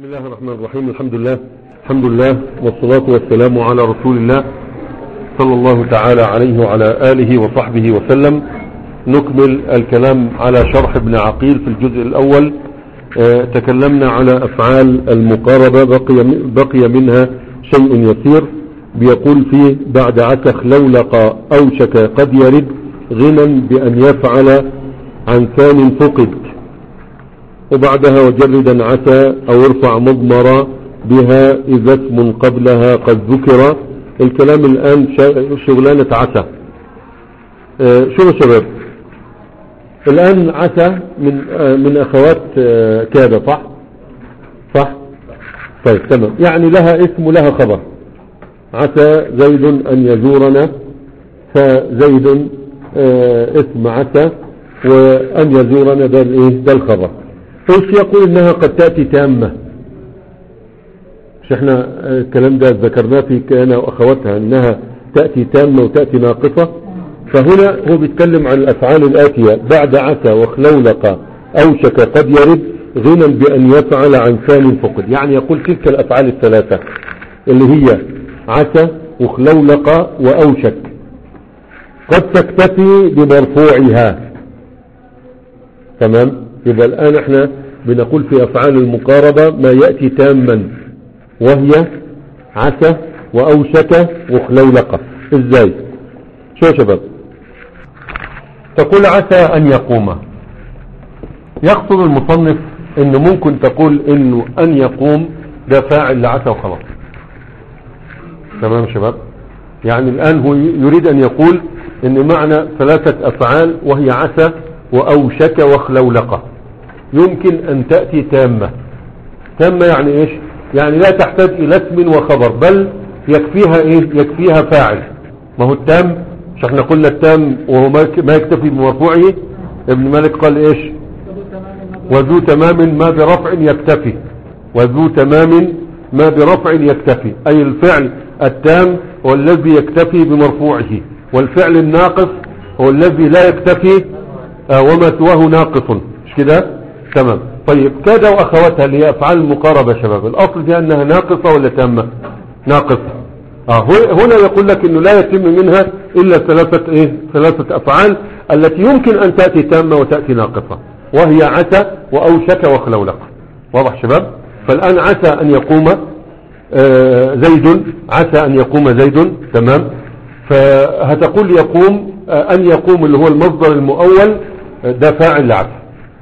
بسم الله الرحمن الرحيم الحمد لله الحمد لله والصلاة والسلام على رسول الله صلى الله تعالى عليه وعلى آله وصحبه وسلم نكمل الكلام على شرح ابن عقيل في الجزء الأول اه تكلمنا على أفعال المقاربة بقي, بقي منها شيء يسير بيقول فيه بعد عسخ لولق أوشك قد يرد غنى بأن يفعل عن ثان فقد وبعدها وجردا عسى او ارفع مضمرا بها اذا اسم قبلها قد ذكر الكلام الان شغلانة عسى اه شو يا شباب الان عسى من اه من اخوات اه كاد صح صح طيب تمام يعني لها اسم ولها خبر عسى زيد ان يزورنا فزيد اسم عسى وان يزورنا ده الايه ده الخبر ايش يقول انها قد تأتي تامة مش احنا الكلام ده ذكرناه في كان واخواتها انها تأتي تامة وتأتي ناقصة فهنا هو بيتكلم عن الافعال الاتية بعد عسى وخلولق اوشك قد يرد غنى بان يفعل عن ثاني فقد يعني يقول تلك الافعال الثلاثة اللي هي عسى وخلولق واوشك قد تكتفي بمرفوعها تمام يبقى الآن احنا بنقول في أفعال المقاربة ما يأتي تاما وهي عسى وأوشك وخلولقة ازاي شو يا شباب تقول عسى أن يقوم يقصد المصنف انه ممكن تقول انه أن يقوم ده فاعل لعسى وخلاص تمام شباب يعني الآن هو يريد أن يقول ان معنى ثلاثة أفعال وهي عسى وأوشك وخلولقة يمكن أن تأتي تامة تامة يعني إيش يعني لا تحتاج إلى اسم وخبر بل يكفيها إيه يكفيها فاعل ما هو التام مش احنا قلنا التام وهو ما يكتفي بمرفوعه ابن مالك قال إيش وذو تمام ما برفع يكتفي وذو تمام ما برفع يكتفي أي الفعل التام هو الذي يكتفي بمرفوعه والفعل الناقص هو الذي لا يكتفي آه وما سواه ناقص مش كده تمام طيب كاد واخواتها اللي هي افعال المقاربة شباب الاصل فيها انها ناقصة ولا تامة ناقصة اه هنا يقول لك انه لا يتم منها الا ثلاثة ايه ثلاثة افعال التي يمكن ان تأتي تامة وتأتي ناقصة وهي عسى واوشك وخلولق واضح شباب فالان عسى ان يقوم آه زيد عسى ان يقوم زيد تمام فهتقول يقوم آه ان يقوم اللي هو المصدر المؤول ده فاعل لعسى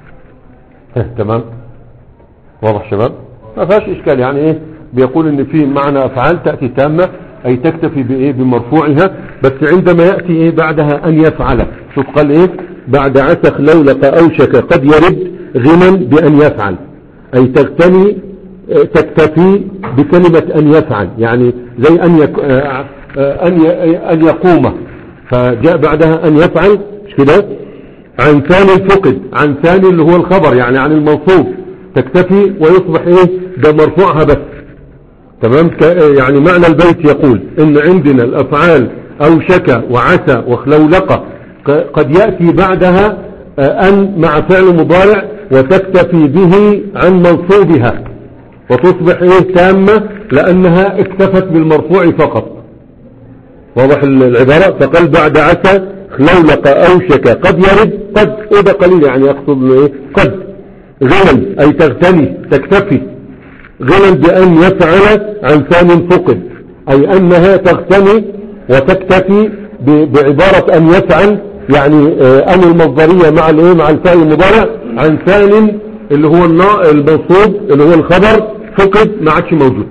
تمام واضح شباب ما فيهاش اشكال يعني ايه بيقول ان في معنى افعال تأتي تامة اي تكتفي بايه بمرفوعها بس عندما يأتي ايه بعدها ان يفعل شوف قال ايه بعد عسخ لولق اوشك قد يرد غنى بان يفعل اي تغتني تكتفي بكلمة ان يفعل يعني زي ان يك... ان ان يقوم فجاء بعدها ان يفعل مش كده عن ثاني فقد عن ثاني اللي هو الخبر يعني عن الموصوف تكتفي ويصبح ايه ده مرفوعها بس تمام يعني معنى البيت يقول ان عندنا الافعال اوشك وعسى وخلولقة قد يأتي بعدها ان مع فعل مضارع وتكتفي به عن منصوبها وتصبح ايه تامة لانها اكتفت بالمرفوع فقط واضح العبارة فقال بعد عسى خلولق أوشك قد يرد قد وده قليل يعني يقصد ايه قد غنى أي تغتني تكتفي غنى بأن يفعل عن ثان فقد أي أنها تغتني وتكتفي بعبارة أن يفعل يعني أن المصدرية مع الايه مع الفعل المضارع عن ثان اللي هو المنصوب اللي هو الخبر فقد ما عادش موجود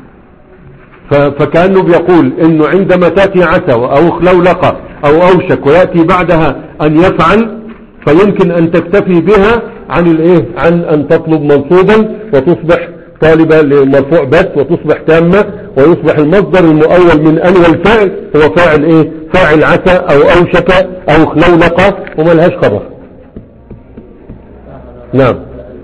فكأنه بيقول انه عندما تأتي عسى او خلولقة او اوشك ويأتي بعدها ان يفعل فيمكن ان تكتفي بها عن الايه عن ان تطلب منصوبا وتصبح طالبة لمرفوع بس وتصبح تامة ويصبح المصدر المؤول من ان والفعل هو فاعل ايه فاعل عسى او اوشك او خلولقة وما لهاش خبر نعم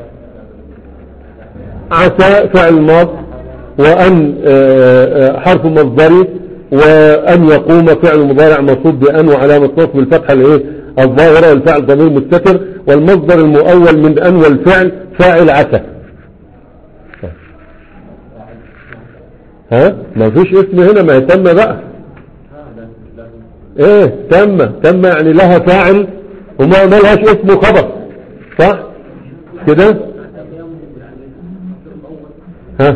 عسى فعل ماض وأن حرف مصدري وأن يقوم فعل مضارع مصوب بأن وعلامة نصب الفتحة الايه الظاهرة والفعل ضمير مستتر والمصدر المؤول من أن والفعل فاعل عسى ها ما فيش اسم هنا ما يتم بقى ايه تم تم يعني لها فاعل وما ما لهاش اسم وخبر صح كده ها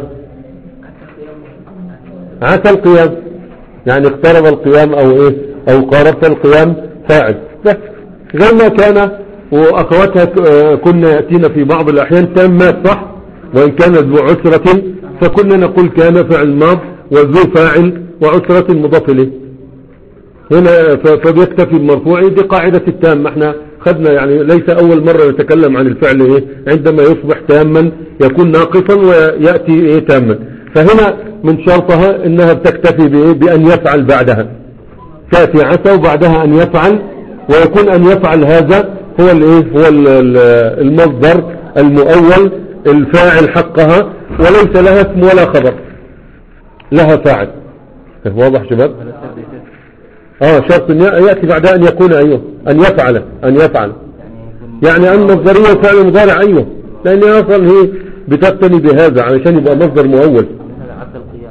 عسى القيام يعني اقترب القيام او ايه او قاربت القيام فاعل بس زي ما كان واخواتها ك- آه، كنا يأتينا في بعض الاحيان تامات صح وان كانت ذو عسرة فكنا نقول كان فعل ماض وذو فاعل وعسرة مضاف اليه هنا ف- فبيكتفي بمرفوع دي قاعدة التام احنا خدنا يعني ليس اول مرة نتكلم عن الفعل ايه عندما يصبح تاما يكون ناقصا ويأتي ايه تاما فهنا من شرطها انها بتكتفي بايه بان يفعل بعدها تأتي عسى وبعدها ان يفعل ويكون ان يفعل هذا هو الايه هو ال- ال- المصدر المؤول الفاعل حقها وليس لها اسم ولا خبر لها فاعل واضح شباب اه شرط ان يأتي بعدها ان يكون ايوه ان يفعل ان يفعل يعني ان مصدرية فعل مضارع ايوه لان اصلا هي بتقتني بهذا علشان يبقى مصدر مؤول عسى القيام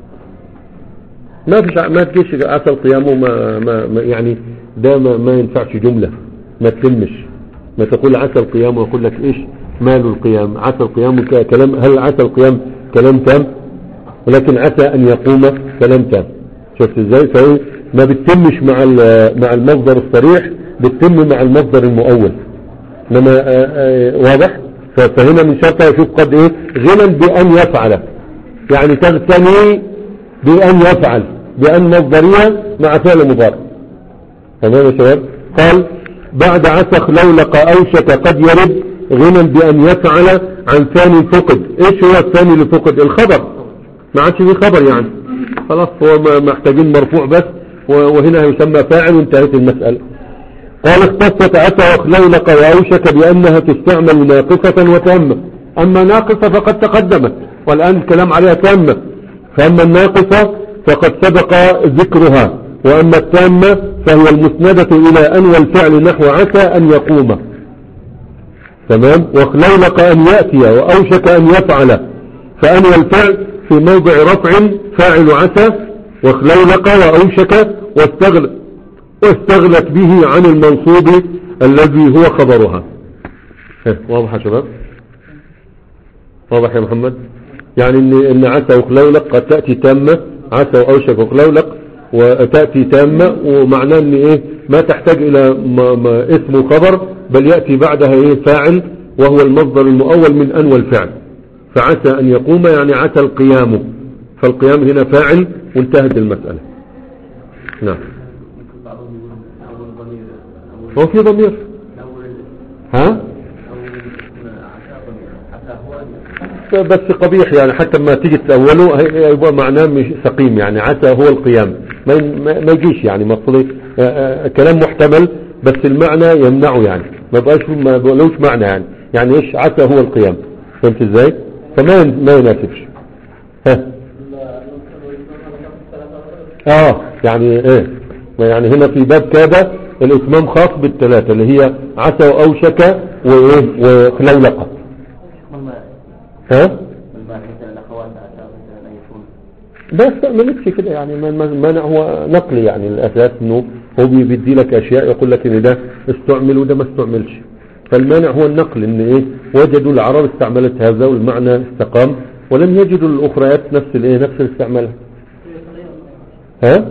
ما فيش ع- ما تجيش عسى القيام وما ما ما- يعني ده ما, ما ينفعش جملة ما تلمش ما تقول عسى القيام ويقول لك ايش مال القيام عسى القيام ك- كلام هل عسى القيام كلام تام ولكن عسى ان يقوم كلام تام شفت ازاي فهي ما بتتمش مع ال- مع المصدر الصريح بتتم مع المصدر المؤول انما آه، آه، واضح ف- فهنا من شرطها يشوف قد ايه غنى بان يفعل يعني تغتني بأن يفعل بأن مصدرية مع فعل مضارع تمام يا شباب قال بعد عسخ لولق أوشك قد يرد غنى بأن يفعل عن ثاني فقد ايش هو الثاني اللي فقد الخبر ما عادش فيه خبر يعني خلاص هو ما- محتاجين مرفوع بس و- وهنا يسمى فاعل وانتهت المسألة قال اختصت عسى وخلولق وأوشك بأنها تستعمل ناقصة وتامة أما ناقصة فقد تقدمت والآن الكلام عليها تامة فأما الناقصة فقد سبق ذكرها وأما التامة فهي المسندة إلى أن والفعل نحو عسى أن يقوم تمام وخلولق أن يأتي وأوشك أن يفعل فأن والفعل في موضع رفع فاعل عسى وخلولق وأوشك واستغل واستغلت به عن المنصوب الذي هو خبرها ها، واضح يا شباب واضح يا محمد يعني ان, إن عسى وخلولق قد تأتي تامة عسى وأوشك وخلولق وتأتي تامة ومعناه ان ايه ما تحتاج الى ما ما اسم وخبر بل يأتي بعدها ايه فاعل وهو المصدر المؤول من ان والفعل فعسى ان يقوم يعني عسى القيام فالقيام هنا فاعل وانتهت المسألة نعم بعضهم يقول أول ضمير هو في ضمير أول ها أول عسى ضمير عسى هو أن بس قبيح يعني حتى ما تيجي تأوله هي- يبقى معناه مش سقيم يعني عسى هو القيام ما ي- ما ما يجيش يعني مقصودي آه، آه، كلام محتمل بس المعنى يمنعه يعني ما بقاش ما بقولوش معنى يعني يعني ايش عسى هو القيام فهمت ازاي فما ين- ما يناسبش ها اه يعني ايه يعني هنا في باب كاد الاتمام خاص بالثلاثة اللي هي عسى واوشك وايه وخلولقة والما ها والما مثل الأخوات عسى مثلا أن يكون بس ما نفسي كده يعني ما ما- ما هو نقل يعني الاساس انه هو بي- بيدي لك اشياء يقول لك ان ده استعمل وده ما استعملش فالمانع هو النقل ان ايه وجدوا العرب استعملت هذا والمعنى استقام ولم يجدوا الاخريات نفس الايه نفس الاستعمالها ها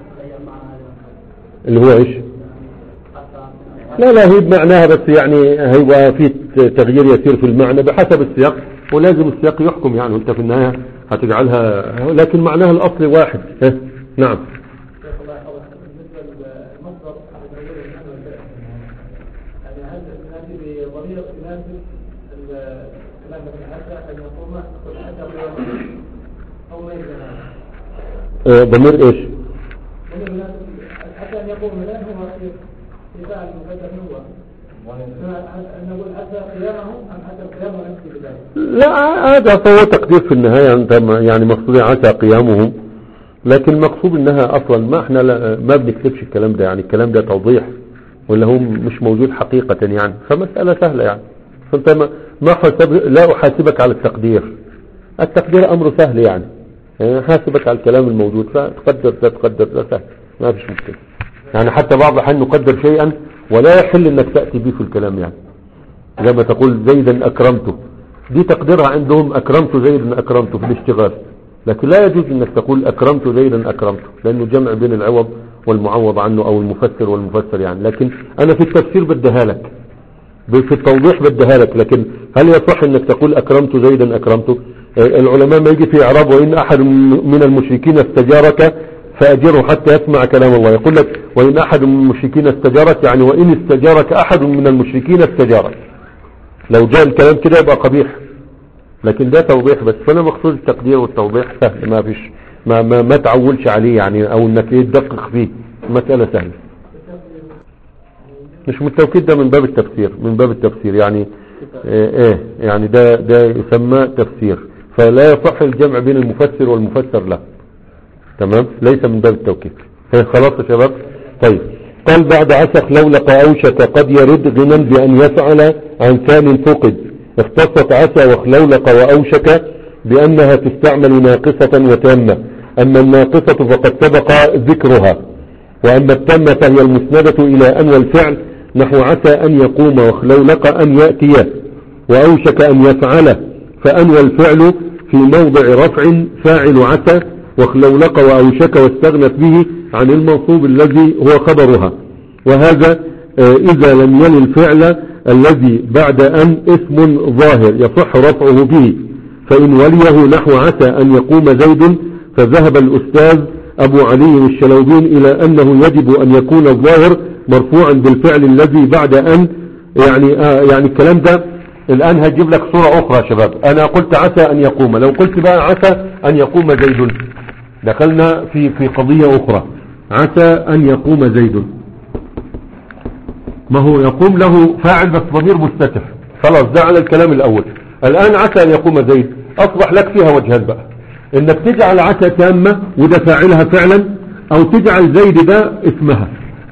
اللي هو ايش لا لا هي بمعناها بس يعني هيبقى في تغيير يسير في المعنى بحسب السياق ولازم السياق يحكم يعني وانت في النهاية هتجعلها لكن معناها الاصل واحد ها؟ نعم بالنسبه للمصدر الضمير المعنى والفعل يعني هل ناتي بضمير يناسب الكلام مثل حتى ان يقوم نقول حتى قيام او ما يلزم هذا آه، ضمير ايش ضمير يناسب حتى ان يقوم الان هو في في فاعل مقدم هو أن نقول حتى قيامه أم حتى قيامه نفسه بذلك لا هذا فهو تقدير في النهاية انت ما- يعني مقصود عسى قيامهم لكن المقصود انها اصلا ما احنا لا ما بنكتبش الكلام ده يعني الكلام ده توضيح ولا هو مش موجود حقيقة يعني فمسألة سهلة يعني فانت ما, ما حسب لا احاسبك على التقدير التقدير امر سهل يعني يعني حاسبك على الكلام الموجود فتقدر ده تقدر ده سهل ما فيش مشكلة يعني حتى بعض الأحيان نقدر شيئا ولا يحل انك تأتي به في الكلام يعني زي ما تقول زيدا أكرمته دي تقديرها عندهم أكرمت زيدا أكرمته في الاشتغال لكن لا يجوز انك تقول أكرمت زيدا أكرمته لأنه جمع بين العوض والمعوض عنه أو المفسر والمفسر يعني لكن أنا في التفسير بديها لك في التوضيح بديها لك لكن هل يصح انك تقول أكرمت زيدا أكرمته آه، العلماء ما يجي في إعراب وإن أحد من المشركين استجارك فأجره حتى يسمع كلام الله يقول لك وإن أحد من المشركين استجارك يعني وإن استجارك أحد من المشركين استجارك لو جاء الكلام كده يبقى قبيح لكن ده توضيح بس فانا مقصود التقدير والتوضيح سهل ما فيش ما ما, ما تعولش عليه يعني او انك ايه تدقق فيه مسألة سهلة مش من التوكيد ده من باب التفسير من باب التفسير يعني ايه, إيه يعني ده ده يسمى تفسير فلا يصح الجمع بين المفسر والمفسر له تمام ليس من باب التوكيد إيه خلاص يا شباب طيب قال بعد عسق لولق أوشك قد يرد غنى بأن يفعل عن ثان فقد اختصت عسى وخلولق وأوشك بأنها تستعمل ناقصة وتامة أما الناقصة فقد سبق ذكرها وأما التامة فهي المسندة إلى أن والفعل نحو عسى أن يقوم وخلولق أن يأتي وأوشك أن يفعل فأنوى الفعل في موضع رفع فاعل عسى وخلولق وأوشك واستغنت به عن المنصوب الذي هو خبرها وهذا آه، إذا لم يل الفعل الذي بعد أن اسم ظاهر يصح رفعه به فإن وليه نحو عسى أن يقوم زيد فذهب الأستاذ أبو علي الشلوبين إلى أنه يجب أن يكون الظاهر مرفوعا بالفعل الذي بعد أن يعني آه يعني الكلام ده الآن هجيب لك صورة أخرى يا شباب أنا قلت عسى أن يقوم لو قلت بقى عسى أن يقوم زيد دخلنا في في قضية أخرى عسى أن يقوم زيد ما هو يقوم له فاعل بس ضمير مستتر خلاص ده على الكلام الأول الآن عسى أن يقوم زيد أصبح لك فيها وجهان بقى إنك تجعل عسى تامة وده فاعلها فعلا أو تجعل زيد ده اسمها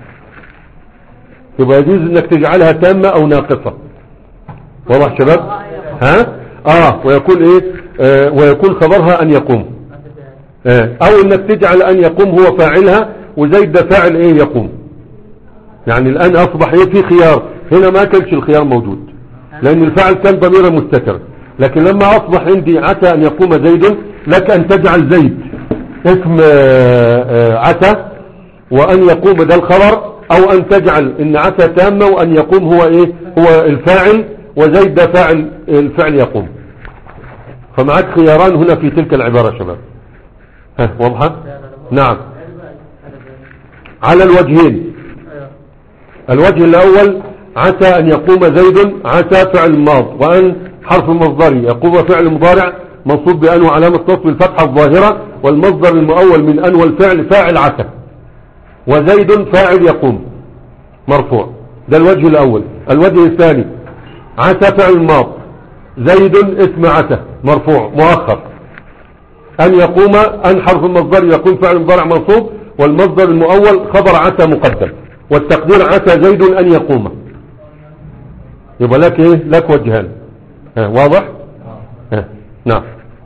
يبقى يجوز إنك تجعلها تامة أو ناقصة واضح شباب ها آه ويكون إيه آه ويكون خبرها أن يقوم آه أو إنك تجعل أن يقوم هو فاعلها وزيد ده فاعل إيه يقوم يعني الآن أصبح إيه في خيار هنا ما كانش الخيار موجود لأن الفعل كان ضميرا مستتر لكن لما أصبح عندي عسى أن يقوم زيد لك أن تجعل زيد اسم آه، آه، عسى وأن يقوم ده الخبر أو أن تجعل إن عسى تامة وأن يقوم هو إيه هو الفاعل وزيد ده فاعل الفعل يقوم فمعك خياران هنا في تلك العبارة يا شباب ها واضحة نعم على الوجهين الوجه الأول عسى أن يقوم زيد عسى فعل ماض وأن حرف مصدري يقوم فعل مضارع منصوب بأن وعلامة نصب الفتحة الظاهرة والمصدر المؤول من أن والفعل فاعل عسى وزيد فاعل يقوم مرفوع ده الوجه الأول الوجه الثاني عسى فعل ماض زيد اسم عسى مرفوع مؤخر أن يقوم أن حرف المصدر يكون فعل مضارع منصوب والمصدر المؤول خبر عسى مقدم والتقدير عسى زيد أن يقوم يبقى لك إيه لك وجهان ها واضح ها نعم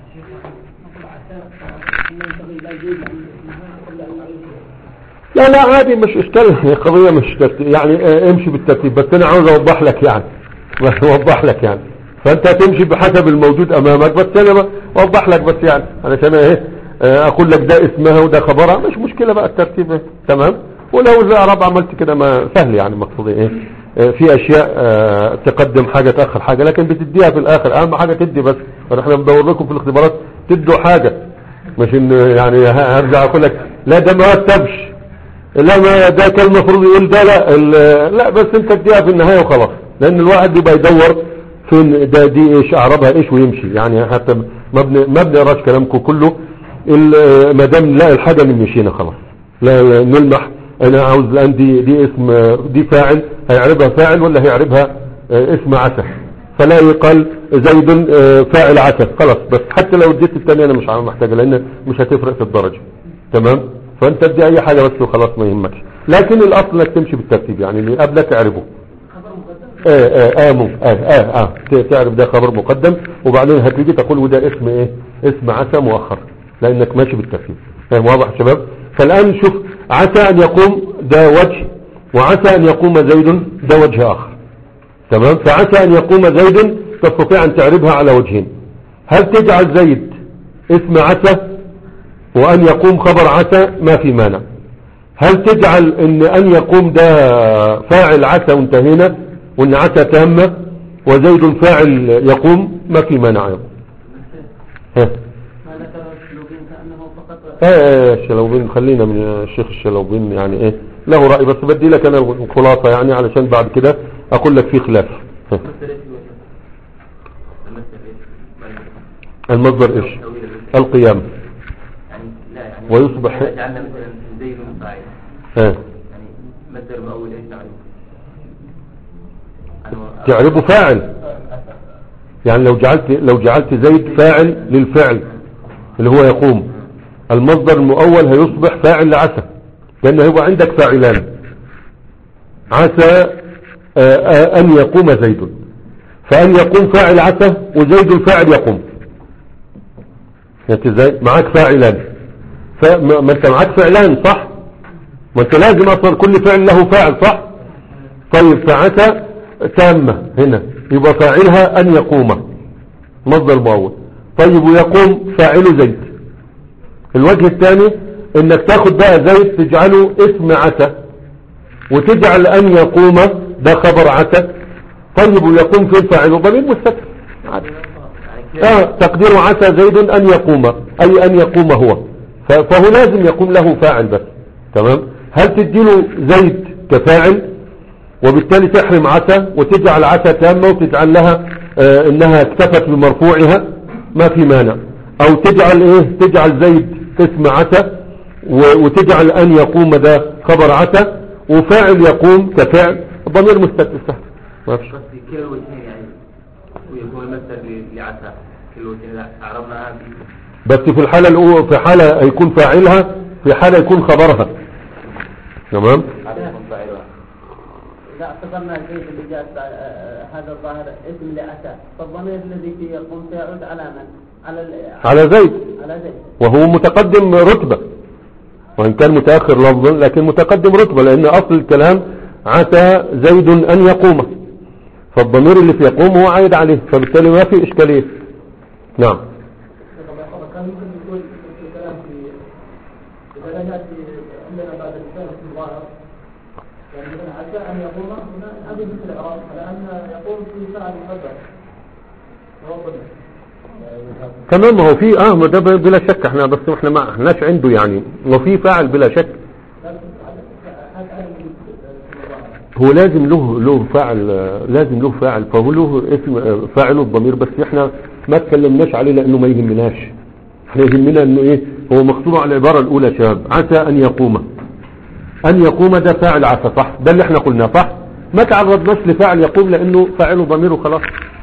لا لا عادي مش اشكال هي قضية مش ترتيب يعني اه امشي بالترتيب بس انا عاوز اوضح لك يعني بس اوضح لك يعني فانت هتمشي بحسب الموجود امامك بس انا اوضح لك بس يعني علشان ايه اه اقول لك ده اسمها وده خبرها مش مشكلة بقى الترتيب ايه تمام ولو زي عرب عملت كده ما سهل يعني مقصودي ايه اه في اشياء اه تقدم حاجة تاخر حاجة لكن بتديها في الاخر اهم حاجة تدي بس احنا بندور لكم في الاختبارات تدوا حاجة مش ان يعني هرجع اقول لك لا ده ما رتبش لا ما ده كان المفروض يقول ده لا لا بس انت اديها في النهاية وخلاص لان الواحد بيبقى يدور فين ده دي ايش اعربها ايش ويمشي يعني حتى ما بن ما بنقراش كلامكم كله ما دام نلاقي الحاجه مشينا خلاص لا, لا نلمح انا عاوز الان دي دي اسم دي فاعل هيعربها فاعل ولا هيعربها اسم عسى فلا يقال زيد فاعل عسى خلاص بس حتى لو اديت الثانيه انا مش محتاجه لان مش هتفرق في الدرجه تمام فانت ادي اي حاجة بس وخلاص ما يهمكش لكن الاصل انك تمشي بالترتيب يعني اللي قبلك اعرفه اه اه اه ممكن اه اه اه تعرف ده خبر مقدم وبعدين هتيجي تقول وده اسم ايه اسم عسى مؤخر لانك ماشي بالترتيب فاهم واضح يا شباب فالان شوف عسى ان يقوم ده وجه وعسى ان يقوم زيد ده وجه اخر تمام فعسى ان يقوم زيد تستطيع ان تعربها على وجهين هل تجعل زيد اسم عسى وان يقوم خبر عسى ما في مانع هل تجعل ان ان يقوم ده فاعل عسى وانتهينا وان عسى تامة وزيد فاعل يقوم ما في مانع ايضا ها ما ذكر السلوكين كأنه فقط ايه الشلوبين خلينا من الشيخ الشلوبين يعني ايه له رأي بس بدي لك انا الخلاصة يعني علشان بعد كده اقول لك في خلاف ها. المثل ايش هو؟ المثل ايش؟ المصدر ايش تأويل المثل. القيام يعني لا يعني ويصبح- إذا جعلنا مثلا زيد فاعل ها. يعني مصدر مؤول ايش نعرف؟ يعني تعربه فاعل يعني لو جعلت لو جعلت زيد فاعل للفعل اللي هو يقوم المصدر المؤول هيصبح فاعل لعسى لأنه هيبقى عندك فاعلان عسى آه، آه، أن يقوم زيد فأن يقوم فاعل عسى وزيد الفاعل يقوم انت ازاي معاك فاعلان فما ما انت معاك فعلان صح ما انت لازم اصلا كل فعل له فاعل صح طيب فعسى تامة هنا يبقى فاعلها أن يقوم مصدر مؤول طيب ويقوم فاعل زيد الوجه الثاني انك تاخد بقى زيد تجعله اسم عسى وتجعل أن يقوم ده خبر عسى طيب ويقوم فين فاعله ضمير مستتر عادي. آه تقدير عسى زيد أن يقوم أي أن يقوم هو ف- فهو لازم يقوم له فاعل بس تمام هل تديله زيد كفاعل وبالتالي تحرم عسى وتجعل عسى تامة وتجعل لها آه انها اكتفت بمرفوعها ما في مانع او تجعل ايه تجعل زيد اسم عسى و- وتجعل ان يقوم ده خبر عسى وفاعل يقوم كفعل ضمير مستتر سهل ما فيش بس في كلا الوجهين يعني هو المثل ل- لعسى كلا الوجهين لا عرفناها ب- بس في الحالة الأولى في حالة يكون فاعلها في حالة يكون خبرها تمام عدم يكون فاعلها إذا اعتبرنا البيت اللي جاء آه، هذا الظاهر اسم لأتى فالضمير الذي فيه يقوم سيعود على من؟ على ال- على زيد على زيد وهو متقدم رتبة وإن كان متأخر لفظا لكن متقدم رتبة لأن أصل الكلام عسى زيد أن يقوم فالضمير اللي في يقوم هو عايد عليه فبالتالي ما في إشكالية نعم كان ممكن يقول في الكلام في إذا لم يأتي عندنا بعد الإنسان في الظاهر يعني مثلا عسى أن يقوم هنا هذه مثل الإعراب لأن يقوم في فعل مقدر وهو قدر تمام ما هو في اه ما ده بلا شك احنا بس احنا ما احناش عنده يعني وفي فاعل بلا شك هو لازم له له فاعل آه، لازم له فاعل فهو له اسم آه، فاعله الضمير بس احنا ما تكلمناش عليه لانه ما يهمناش احنا يهمنا انه ايه هو مقصود على العبارة الاولى يا شباب عسى ان يقوم ان يقوم ده فاعل عسى صح ده اللي احنا قلناه صح ما تعرضناش لفاعل يقوم لانه فاعله ضمير وخلاص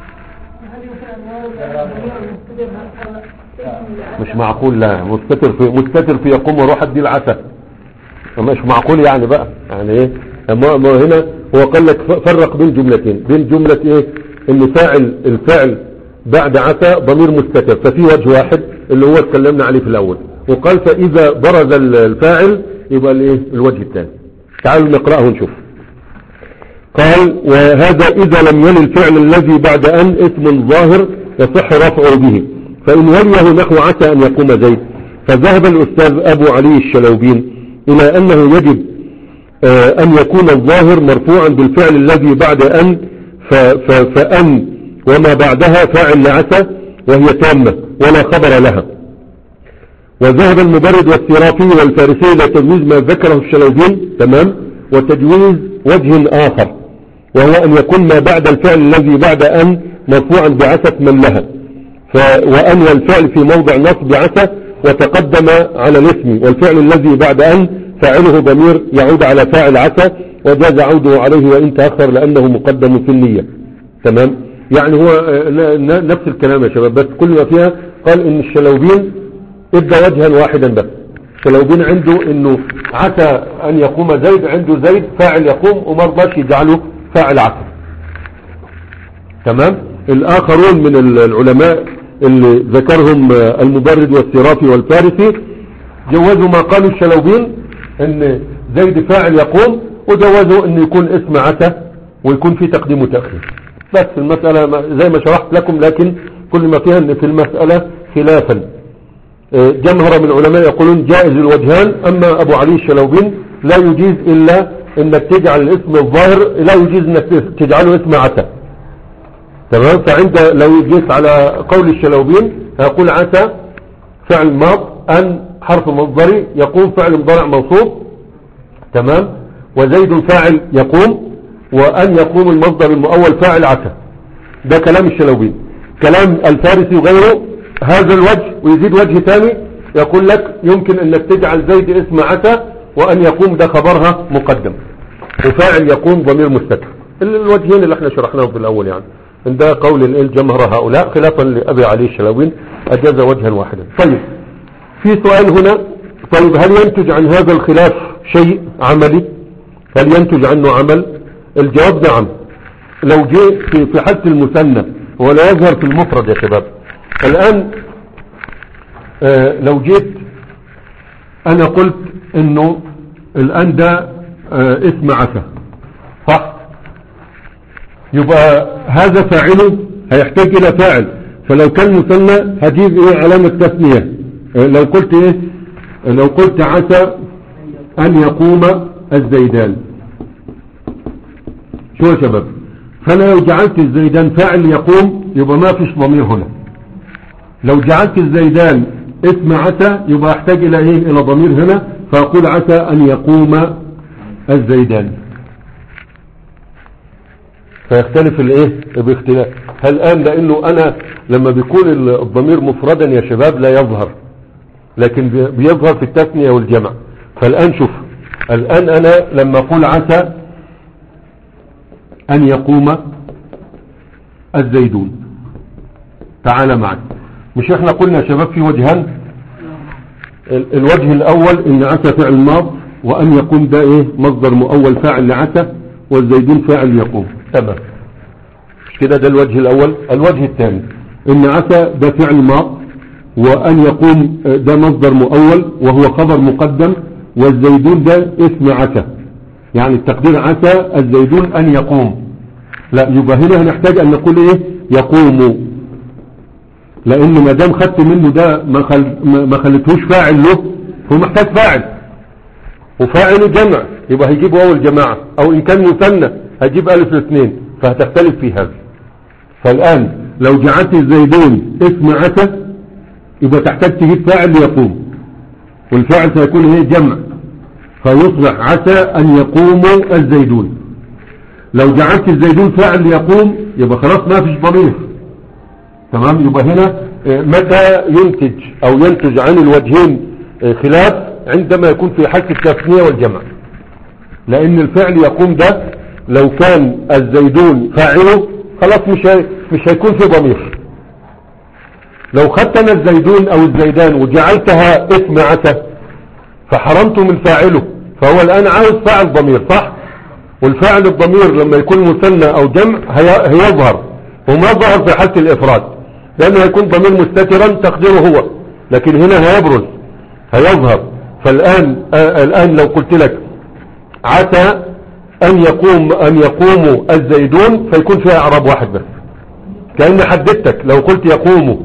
مش معقول لا مستتر في مستتر في يقوم واروح ادي العسى مش معقول يعني بقى يعني ايه ما ما هنا هو قال لك ف- فرق بين جملتين بين جملة ايه ان فاعل الفعل بعد عسى ضمير مستتر ففي وجه واحد اللي هو اتكلمنا عليه في الاول وقال فاذا برز ال- الفاعل يبقى الايه الوجه الثاني تعالوا نقرأه ونشوف قال وهذا إذا لم يل الفعل الذي بعد أن اسم ظاهر يصح رفعه به فإن وليه نحو عسى أن يقوم زيد فذهب الأستاذ أبو علي الشلوبين إلى أنه يجب آه، أن يكون الظاهر مرفوعا بالفعل الذي بعد أن ف ف فأن وما بعدها فاعل لعسى وهي تامة ولا خبر لها وذهب المبرد والسرافي والفارسي إلى تجويز ما ذكره الشلوبين تمام وتجويز وجه آخر وهو أن يكون ما بعد الفعل الذي بعد أن مرفوعا بعسى من لها ف وأن والفعل في موضع نصب عسى وتقدم على الاسم والفعل الذي بعد أن فاعله ضمير يعود على فاعل عسى وجاز عوده عليه وإن تأخر لأنه مقدم في النية تمام يعني هو آه، ن- ن- نفس الكلام يا شباب بس كل ما فيها قال ان الشلوبين ادى وجها واحدا بس الشلوبين عنده انه عسى ان يقوم زيد عنده زيد فاعل يقوم وما رضاش يجعله فاعل عسى تمام الاخرون من ال- العلماء اللي ذكرهم آه، المبرد والسرافي والفارسي جوزوا ما قالوا الشلوبين ان زيد فاعل يقوم وجوزوا ان يكون اسم عسى ويكون في تقديم وتأخير بس المسألة ما- زي ما شرحت لكم لكن كل ما فيها ان في المسألة خلافا آه، جمهرة من العلماء يقولون جائز الوجهان اما ابو علي الشلوبين لا يجيز الا انك تجعل الاسم الظاهر لا يجيز انك تجعله اسم عسى تمام فعند لو جيت على قول الشلوبين هيقول عسى فعل ماض ان حرف مصدري يقوم فعل مضارع منصوب تمام وزيد فاعل يقوم وان يقوم المصدر المؤول فاعل عسى ده كلام الشلوبين كلام الفارسي وغيره هذا الوجه ويزيد وجه ثاني يقول لك يمكن انك تجعل زيد اسم عسى وان يقوم ده خبرها مقدم وفاعل يقوم ضمير مستتر ال- الوجهين اللي احنا شرحناهم في الاول يعني إن ده قول الجمهرة هؤلاء خلافا لأبي علي الشلوين أجاز وجها واحدا طيب في سؤال هنا طيب هل ينتج عن هذا الخلاف شيء عملي هل ينتج عنه عمل الجواب نعم لو جاء في في حالة المثنى ولا يظهر في المفرد يا شباب الآن آه لو جيت أنا قلت إنه الآن ده آه اسم عسى صح يبقى هذا فاعله هيحتاج إلى فاعل فلو كان مثنى هجيب إيه علامة تثنية آه لو قلت إيه لو قلت عسى أن يقوم الزيدان شو يا شباب فانا لو جعلت الزيدان فاعل يقوم يبقى ما فيش ضمير هنا لو جعلت الزيدان اسم عسى يبقى احتاج الى ايه الى ضمير هنا فاقول عسى ان يقوم الزيدان فيختلف الايه باختلاف هل الان لانه انا لما بيكون الضمير مفردا يا شباب لا يظهر لكن بي- بيظهر في التثنية والجمع فالان شوف الان انا لما اقول عسى أن يقوم الزيدون تعال معي مش احنا قلنا يا شباب في وجهان ال- الوجه الأول إن عسى فعل ماض وأن يقوم ده إيه مصدر مؤول فاعل لعسى والزيدون فاعل يقوم تمام مش كده ده الوجه الأول الوجه الثاني إن عسى ده فعل ماض وأن يقوم آه، ده مصدر مؤول وهو خبر مقدم والزيدون ده اسم عسى يعني التقدير عسى الزيدون أن يقوم لا يبقى هنا هنحتاج أن نقول إيه يقوم لأن ما دام خدت منه ده ما, خل... ما ما خليتهوش فاعل له هو محتاج فاعل وفاعل جمع يبقى هيجيب واو الجماعة أو إن كان مثنى هيجيب ألف الاثنين فهتختلف في هذا فالآن لو جعلت الزيدون اسم عسى يبقى تحتاج تجيب فاعل ليقوم والفاعل سيكون ايه جمع فيصبح عسى أن يقوم الزيدون لو جعلت الزيدون فاعل ليقوم يبقى خلاص ما فيش ضمير تمام يبقى هنا آه، متى ينتج أو ينتج عن الوجهين آه، خلاف عندما يكون في حالة التثنية والجمع لأن الفعل يقوم ده لو كان الزيدون فاعله خلاص مش هي مش هيكون في ضمير لو خدت انا الزيدون او الزيدان وجعلتها اسم عسى فحرمت من فاعله فهو الآن عاوز فاعل ضمير صح والفاعل الضمير لما يكون مثنى أو جمع هي- هيظهر وما ظهر في حالة الإفراد لأنه هيكون ضمير مستترا تقديره هو لكن هنا هيبرز هيظهر فالآن آه الآن لو قلت لك عسى أن يقوم أن يقوموا الزيدون فيكون فيها إعراب واحد بس كأني حددتك لو قلت يقوموا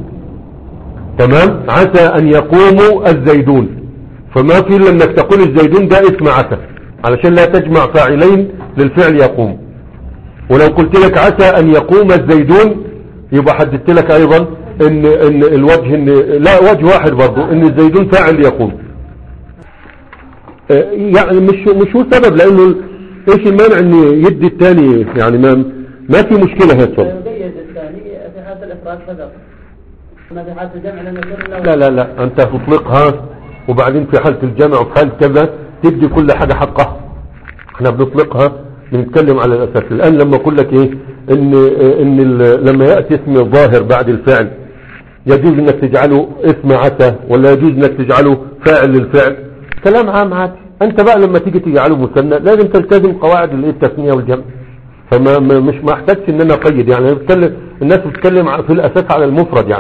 تمام عسى أن يقوموا الزيدون فما في الا انك تقول الزيدون ده اسم عسى علشان لا تجمع فاعلين للفعل يقوم ولو قلت لك عسى ان يقوم الزيدون يبقى حددت لك ايضا ان ان الوجه ان لا وجه واحد برضو ان الزيدون فاعل يقوم آه، يعني مش مش هو سبب لانه ايش المانع ان يدي الثاني يعني ما ما في مشكله هي الصبر يقيد الثاني في حالة الإفراد فقط أما في حالة الجمع لأنه كل لا لا لا انت تطلقها وبعدين في حالة الجمع وفي حالة كذا تدي كل حاجة حقها احنا بنطلقها بنتكلم على الاساس الان لما اقول لك ايه ان ان ال- لما ياتي اسم ظاهر بعد الفعل يجوز انك تجعله اسم عسى ولا يجوز انك تجعله فاعل للفعل كلام عام عادي انت بقى لما تيجي تجعله مثنى لازم تلتزم قواعد الايه التثنيه والجمع فما ما- مش ما احتاجش ان انا اقيد يعني أنا بتكلم الناس بتتكلم ع- في الاساس على المفرد يعني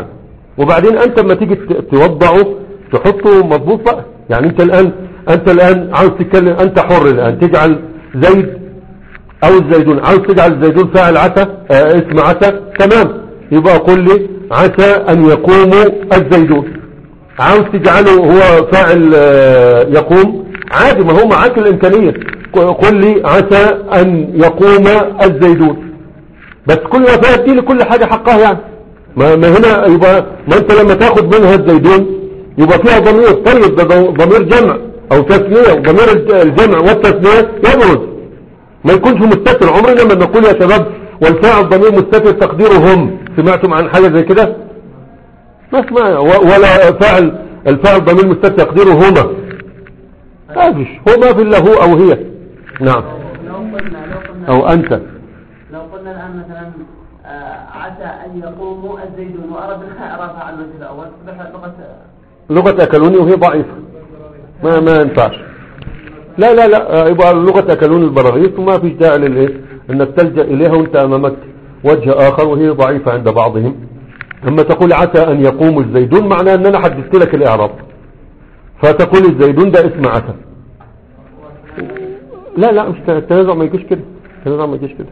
وبعدين انت لما تيجي ت- توضعه تحطه مضبوط بقى يعني انت الان انت الان عاوز تتكلم انت حر الان تجعل زيد او الزيدون عاوز تجعل الزيدون فاعل عسى آه اسم عسى تمام يبقى قل لي عسى ان يقوموا الزيدون عاوز تجعله هو فاعل آه، يقوم عادي ما هو معاك الامكانية قل لي عسى ان يقوم الزيدون بس كل وفاة دي لكل حاجة حقها يعني ما, ما هنا يبقى ما انت لما تاخد منها الزيدون يبقى فيها ضمير طيب ده ضمير جمع او تثنية وضمير الج- الجمع والتثنية يبرز ما يكونش مستتر عمرنا لما نقول يا شباب والفاعل ضمير مستتر تقديره هم سمعتم عن حاجة زي كده ما اسمع و- ولا فاعل الفاعل ضمير مستتر تقديره هما ما فيش هما في الله هو او هي نعم لو قلنا لو قلنا او انت لو قلنا الآن مثلا آه، عسى أن يقوموا الزيدون وأردنا إعرافها على الوجه الأول تصبح لغة لغة أكلوني وهي ضعيفة ما ما ينفعش لا لا لا آه، يبقى لغة أكلوني البراغيث وما فيش داعي للإيه إنك تلجأ إليها وأنت أمامك وجه آخر وهي ضعيفة عند بعضهم أما تقول عسى أن يقوم الزيدون معناه أن أنا حدثت لك الإعراب فتقول الزيدون ده اسم عسى لا لا مش التنازع ما يجيش كده التنازع ما يجيش كده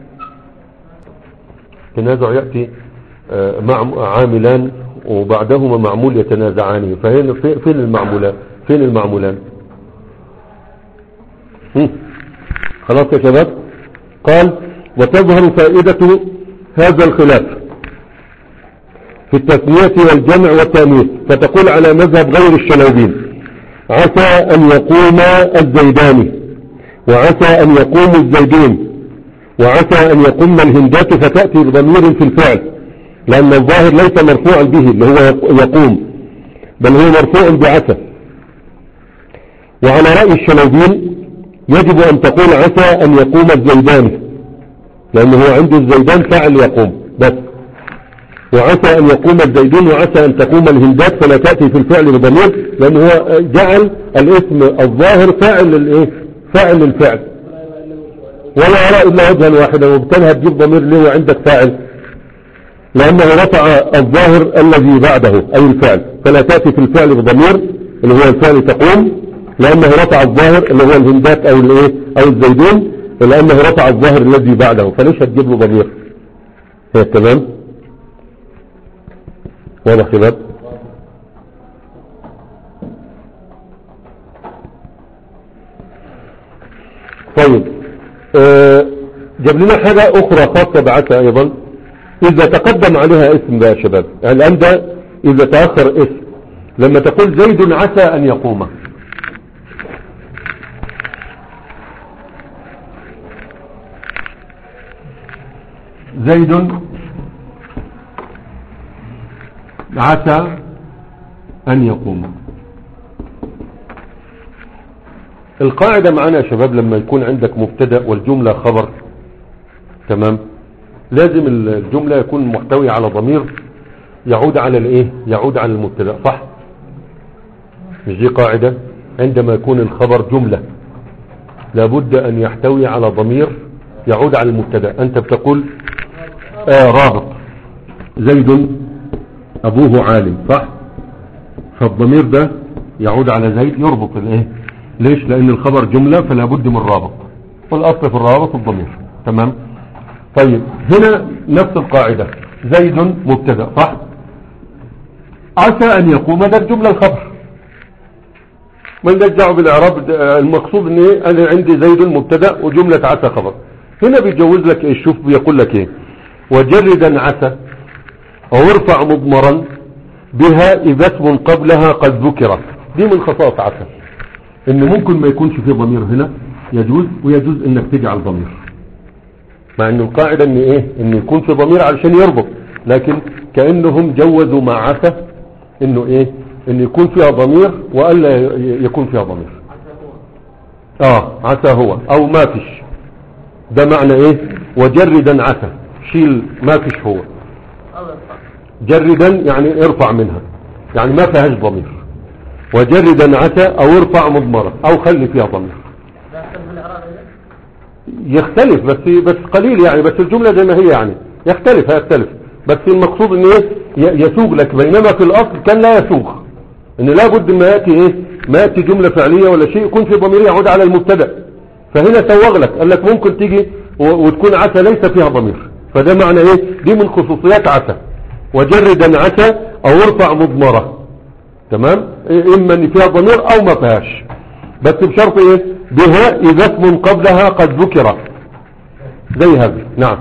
التنازع يأتي آه، مع عاملان وبعدهما معمول يتنازعان فهنا في- فين المعمولان فين المعمولان هم. خلاص يا شباب قال وتظهر فائدة هذا الخلاف في التثنية والجمع والتأنيث فتقول على مذهب غير الشلوبين عسى أن يقوم الزيدان وعسى أن يقوم الزيدون وعسى أن يقوم الهندات فتأتي بضمير في الفعل لأن الظاهر ليس مرفوعا به اللي هو يقوم بل هو مرفوع بعسى وعلى رأي الشلوبين يجب أن تقول عسى أن يقوم الزيدان لأنه هو عنده الزيدان فاعل يقوم بس وعسى أن يقوم الزيدون وعسى أن تقوم الهندات فلا تأتي في الفعل بضمير لأنه هو جعل الاسم الظاهر فاعل للإيه فاعل للفعل ولا يرى إلا وجها واحدا وبالتالي هتجيب ضمير ليه وعندك فاعل لأنه رفع الظاهر الذي بعده أي الفعل فلا تأتي في الفعل بضمير اللي هو الفعل تقوم لأنه رفع الظاهر اللي هو الهندات أو الإيه أو الزيدون لأنه رفع الظاهر الذي بعده فليش هتجيب له ضمير هي تمام واضح شباب طيب آه، جاب لنا حاجة أخرى خاصة بعسى أيضا إذا تقدم عليها اسم بقى يا شباب يعني الآن ده إذا تأخر اسم لما تقول زيد عسى أن يقوم زيد عسى أن يقوم القاعدة معنا يا شباب لما يكون عندك مبتدأ والجملة خبر تمام لازم الجملة يكون محتوي على ضمير يعود على الايه يعود على المبتدأ صح مش دي قاعدة عندما يكون الخبر جملة لابد ان يحتوي على ضمير يعود على المبتدأ انت بتقول آه رابط زيد ابوه عالم صح فالضمير ده يعود على زيد يربط الايه ليش لان الخبر جملة فلا بد من رابط والاصل في الرابط الضمير تمام طيب هنا نفس القاعدة زيد مبتدا صح عسى ان يقوم ده الجملة الخبر ما لناش دعوه بالاعراب ده- المقصود ان إيه؟ انا عندي زيد مبتدا وجملة عسى خبر هنا بيجوز لك ايه شوف بيقول لك ايه وجردا عسى او ارفع مضمرا بها اذا اسم قبلها قد ذكر دي من خصائص عسى ان ممكن ما يكونش في ضمير هنا يجوز ويجوز انك تجعل ضمير مع ان القاعدة ان ايه ان يكون في ضمير علشان يربط لكن كأنهم جوزوا مع عسى انه ايه ان يكون فيها ضمير والا ي- يكون فيها ضمير اه عسى هو او ما فيش ده معنى ايه وجردا عسى شيل ما فيش هو جردا يعني ارفع منها يعني ما فيهاش ضمير وجردا عسى او ارفع مضمرة او خلي فيها ضمير لا يختلف الإعراب إذا يختلف بس بس قليل يعني بس الجملة زي ما هي يعني يختلف هيختلف بس المقصود ان ايه ي- يسوق لك بينما في الاصل كان لا يسوق ان لابد ما ياتي ايه ما ياتي جمله فعليه ولا شيء يكون في ضمير يعود على المبتدا فهنا سوغ لك قال لك ممكن تيجي و- وتكون عسى ليس فيها ضمير فده معنى ايه دي من خصوصيات عسى وجردا عسى او ارفع مضمره تمام إيه اما ان فيها ضمير او ما فيهاش بس بشرط ايه بها اذا اسم قبلها قد ذكر زي هذا نعم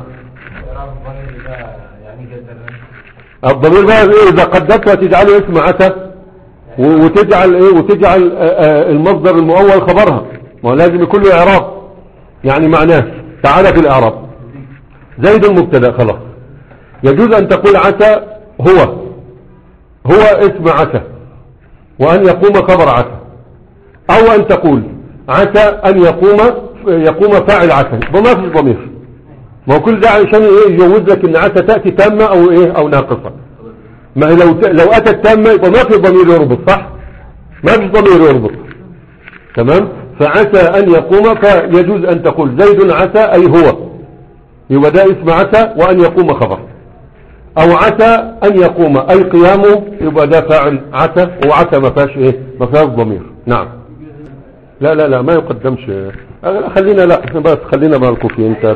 الضمير بقى ايه اذا قدرتها تجعله اسم عسى و- وتجعل ايه وتجعل آه، آه، المصدر المؤول خبرها ما هو لازم يكون له اعراب يعني معناه تعالى في الاعراب زيد المبتدا خلاص يجوز ان تقول عسى هو هو اسم عسى وان يقوم خبر عسى او ان تقول عسى ان يقوم يقوم فاعل عسى وما في ضمير ما هو كل ده عشان ايه يجوز لك ان عسى تاتي تامه او ايه او ناقصه ما هي لو ت- لو اتت تامه يبقى ما في ضمير يربط صح ما في ضمير يربط تمام فعسى ان يقوم فيجوز ان تقول زيد عسى اي هو يبقى ده اسم عسى وان يقوم خبر او عسى ان يقوم اي قيامه يبقى ده فاعل عسى وعسى ما فيهاش ايه ما فيهاش ضمير نعم لا لا لا ما يقدمش آه، خلينا لا بس خلينا مع الكوفي انت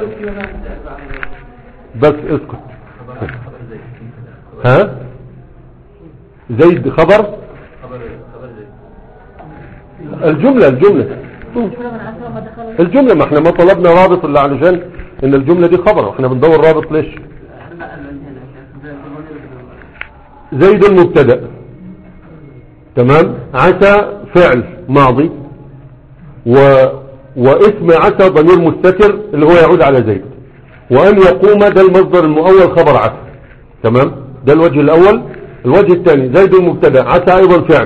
بس اسكت ها زيد خبر خبر خبر زي الجملة الجملة الجملة ما احنا ما طلبنا رابط الا علشان ان الجملة دي خبر احنا بندور رابط ليش زيد المبتدا تمام عسى فعل ماضي و... واسم عسى ضمير مستتر اللي هو يعود على زيد وان يقوم ده المصدر المؤول خبر عسى تمام ده الوجه الاول الوجه الثاني زيد المبتدا عسى ايضا فعل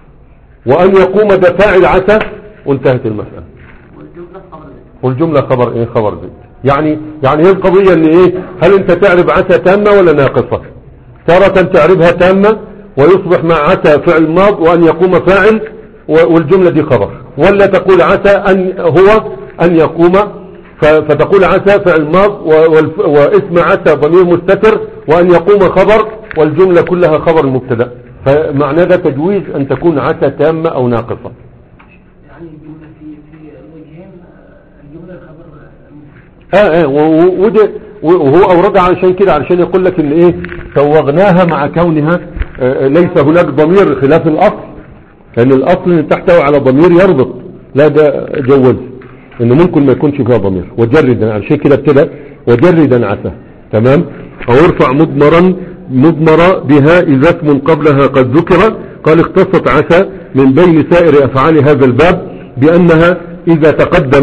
وان يقوم ده فاعل عسى وانتهت المسألة والجملة خبر زيد والجملة خبر ايه خبر زيد يعني يعني هي القضية ان ايه هل انت تعرف عسى تامة ولا ناقصة تارة تعرفها تامة ويصبح مع عسى فعل ماض وان يقوم فاعل و- والجملة دي خبر ولا تقول عسى ان هو ان يقوم ف- فتقول عسى فعل ماض و- والف- واسم عسى ضمير مستتر وان يقوم خبر والجملة كلها خبر مبتدا فمعنى ده تجويز ان تكون عسى تامة او ناقصة يعني الجملة في في الوجهين آه، الجملة الخبر المفيد اه اه و- و- وده وهو اوردها علشان كده علشان يقول لك ان ايه سوغناها مع كونها آه، ليس هناك ضمير خلاف الاصل لان الاصل ان تحتوي على ضمير يربط لا ده جوز انه ممكن ما يكونش فيها ضمير وجردا علشان كده ابتدى وجردا عسى تمام او ارفع مضمرا مضمرة بها اذا اسم قبلها قد ذكر قال اختصت عسى من بين سائر افعال هذا الباب بانها اذا تقدم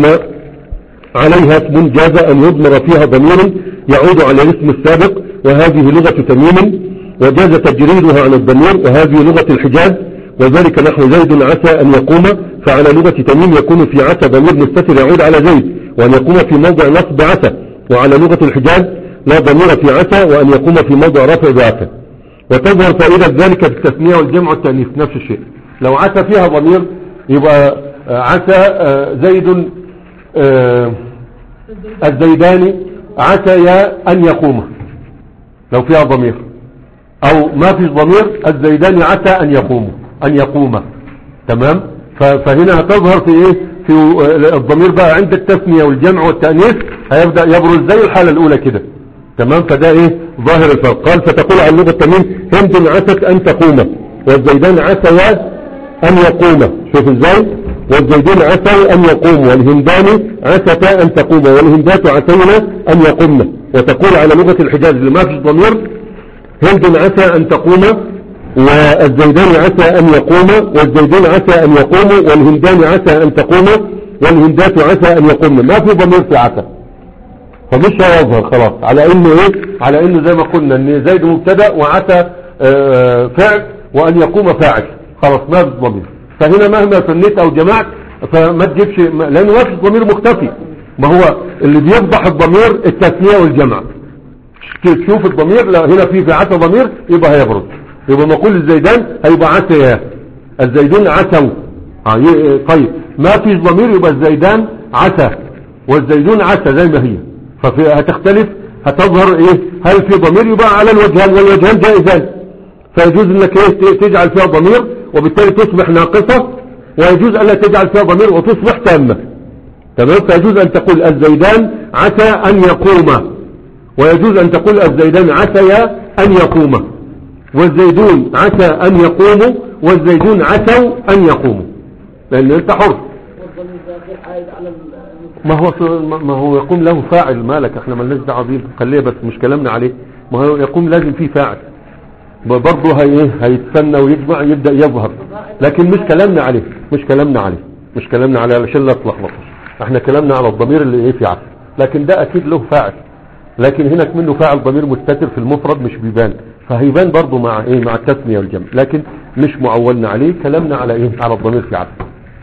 عليها اسم جاز أن يضمر فيها ضمير يعود على الاسم السابق وهذه لغة تميم وجاز تجريدها عن الضمير وهذه لغة الحجاز وذلك نحو زيد عسى أن يقوم فعلى لغة تميم يكون في عسى ضمير مستتر يعود على زيد وأن يقوم في موضع نصب عسى وعلى لغة الحجاز لا ضمير في عسى وأن يقوم في موضع رفع بعسى وتظهر فائدة ذلك في التثنية والجمع والتأنيث نفس الشيء لو عسى فيها ضمير يبقى آه، عسى آه، زيد آه، الزيداني عسيا أن يقوم لو فيها ضمير أو ما في ضمير الزيداني عسى أن يقوم أن يقوم تمام ف- فهنا هتظهر في إيه في آه، الضمير بقى عند التثنية والجمع والتأنيث هيبدأ يبرز زي الحالة الأولى كده تمام فده إيه ظاهر الفرق قال فتقول عن لغة التميم هند عست أن تقوم والزيدان عسيا أن يقوم شوف ازاي والزيدين عسوا أن يقوموا والهندان عستا أن تقوم والهندات عسينا أن يقومن وتقول على لغة الحجاز اللي ما فيش ضمير هند عسى أن تقوم والزيدان عسى أن يقوم والزيدين عسى أن يقوموا والهندان عسى أن تقوم والهندات عسى أن يقومن ما في ضمير في عسى فمش هيظهر خلاص على انه ايه على انه زي ما قلنا ان زيد مبتدا وعسى آه، فعل وان يقوم فاعل خلاص ما في ضمير فهنا مهما فنيت او جمعت فما تجيبش ما- لانه ما في ضمير مختفي ما هو اللي بيفضح الضمير التثنيه والجمع تشوف الضمير لا هنا في في عسى ضمير يبقى هيبرز يبقى نقول الزيدان هيبقى عسى الزيدون عسوا آه، ي- طيب ما في ضمير يبقى الزيدان عسى والزيدون عسى زي ما هي فهتختلف هتظهر ايه هل في ضمير يبقى على الوجهان والوجهان جائزان فيجوز انك ايه ت- تجعل فيها ضمير وبالتالي تصبح ناقصة ويجوز الا تجعل فيها ضمير وتصبح تامة تمام فيجوز ان تقول الزيدان عسى ان يقوما ويجوز ان تقول الزيدان عسيا ان يقوما والزيدون عسى ان يقوموا والزيدون عسوا ان يقوموا لان انت حر والضمير الداخل عائد على ال- ما هو ما هو يقوم له فاعل مالك احنا مالناش دعوه بيه خليه بس مش كلامنا عليه ما هو يقوم لازم فيه فاعل برضه هي ايه هيتسنى ويجمع يبدا يظهر لكن مش كلامنا عليه مش كلامنا عليه مش كلامنا عليه علشان لا تلخبطش احنا كلامنا على الضمير اللي ايه في عسل لكن ده اكيد له فاعل لكن هناك منه فاعل ضمير مستتر في المفرد مش بيبان فهيبان برضه مع ايه مع التسميه والجمع لكن مش معولنا عليه كلامنا على ايه على الضمير في عسل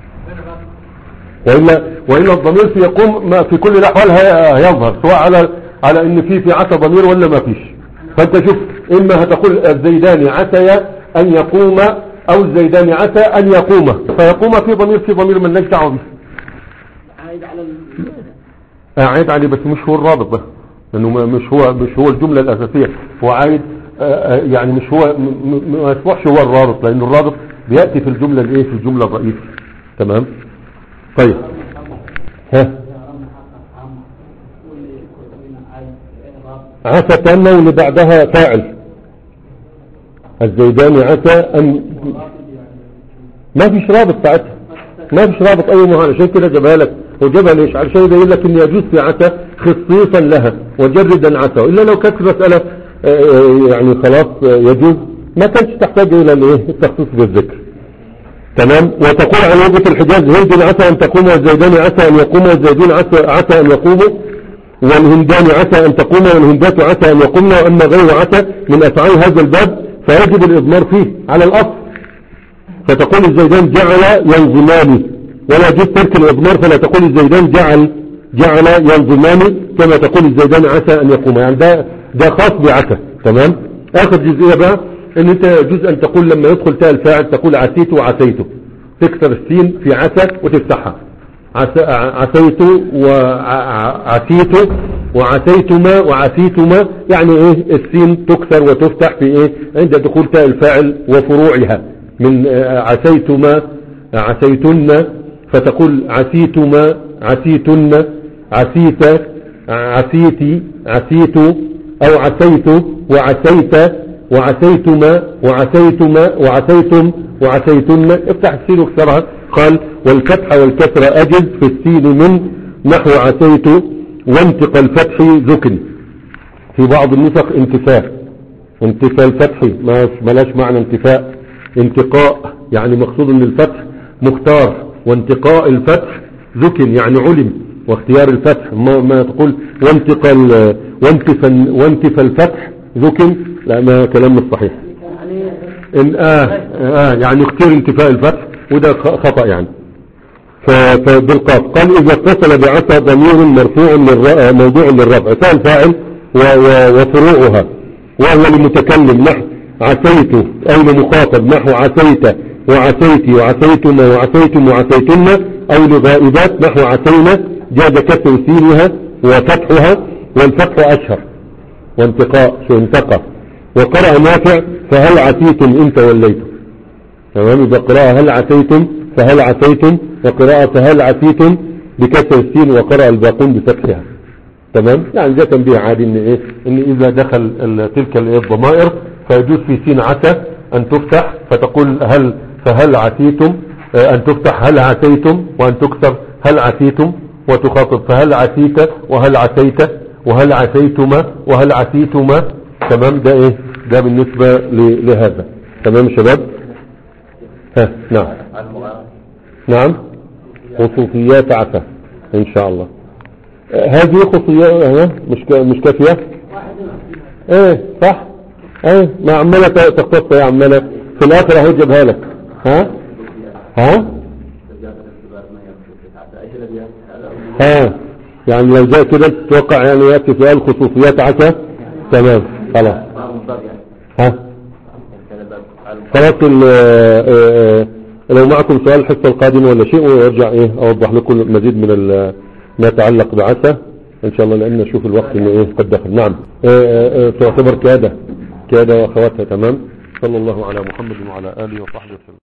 وإلا وإلا الضمير في يقوم ما في كل الأحوال هي- هيظهر سواء على على إن في في عسى ضمير ولا ما فيش فأنت شوف إما هتقول الزيدان عسي أن يقوم أو الزيدان عسى أن يقوم فيقوم في ضمير في ضمير من ليس دعوه به عائد على ال- عايد عليه بس مش هو الرابط ده لأنه ما- مش هو مش هو الجملة الأساسية هو عايد آه، آه، يعني مش هو م- م- ما يصبحش هو الرابط لأن الرابط بيأتي في الجملة الإيه في الجملة الرئيسية تمام طيب ها عسى تامة واللي بعدها فاعل الزيدان عسى أن ما فيش رابط ساعتها ما فيش رابط أي مهارة عشان كده جابها لك وجابها ليش علشان يبين لك إن يجوز في عسى خصيصا لها وجردا عسى إلا لو كانت مسألة آه، يعني خلاص آه، يجوز ما كانتش تحتاج إلى الإيه التخصيص بالذكر تمام وتقول عن وجهة الحجاز هند عسى أن تقوم والزيدان عسى أن يقوم والزيدون عسى, عسى أن يقوموا والهندان عسى أن تقوم والهندات عسى أن يقومن وأما غير عسى من أفعال هذا الباب فيجب الإضمار فيه على الأصل فتقول الزيدان جعل ينظمان ولا يجوز ترك الإضمار فلا تقول الزيدان جعل جعل ينظمان كما تقول الزيدان عسى أن يقوم يعني ده ده خاص بعسى تمام آخر جزئية بقى ان انت يجوز ان تقول لما يدخل تاء الفاعل تقول عسيت وعسيته تكسر السين في عسى وتفتحها عس- عسيت وعسيت وعسيتما وعسيتما يعني ايه السين تكسر وتفتح في ايه عند دخول تاء الفاعل وفروعها من آه، عسيتما عسيتن فتقول عسيتما عسيتن عسيت عسيتي عسيت او عسيت وعسيت وعسيتما وعسيتما وعسيتم وعسيتن افتح السين واكسرها قال والفتح والكسر أجز في السين من نحو عسيت وانتق الفتح ذكن في بعض النسخ انتفاء انتفاء الفتح ما ملاش معنى انتفاء انتقاء يعني مقصود ان الفتح مختار وانتقاء الفتح ذكن يعني علم واختيار الفتح ما, ما تقول وانتق ال- وانتف وانتف الفتح ذكن لا ما كلام مش صحيح يعني إن آه, آه يعني اختير انتفاء الفتح وده خ- خطأ يعني ف- فبالقاف قال إذا اتصل بعسى ضمير مرفوع للر- موضوع للرفع فعل فاعل و- و- وفروعها وهو لمتكلم نحو عسيت أو لمخاطب نحو عسيت وعسيتي وعسيتما وعسيتم وعسيتن أو لغائبات نحو عسينا جاز كسر سينها وفتحها والفتح أشهر وانتقاء شو انتقى وقرأ نافع فهل عسيتم إن توليتم تمام يبقى قراءة هل عسيتم فهل عسيتم وقراءة فهل عسيتم بكسر السين وقرأ الباقون بفتحها تمام يعني ده تنبيه عادي ان ايه ان اذا دخل ال- تلك ال- الضمائر فيجوز في سين عسى ان تفتح فتقول هل فهل عسيتم آه، ان تفتح هل عسيتم وان تكسر هل عسيتم وتخاطب فهل عسيت وهل عسيت وهل عسيتما وهل عسيتما تمام ده ايه ده بالنسبة ل- لهذا تمام يا شباب ها نعم المغاربة نعم خصوصيات عسى ان شاء الله آه، هذه خصوصيات ها؟ مش كا- مش كافية ايه صح ايه ما عمالة ت- تختص يا عمالة في الاخر اهو جابها لك ها ها ها يعني لو جاء كده تتوقع يعني يأتي سؤال خصوصيات عسى تمام خلاص ها خلاص ال- آه، آه، لو معكم سؤال الحصة القادمة ولا شيء ويرجع ايه اوضح لكم مزيد من ال- ما يتعلق بعسى ان شاء الله لان نشوف الوقت انه ايه قد دخل نعم آه، آه، آه، تعتبر كادة كادة واخواتها تمام صلى الله على محمد وعلى اله وصحبه وسلم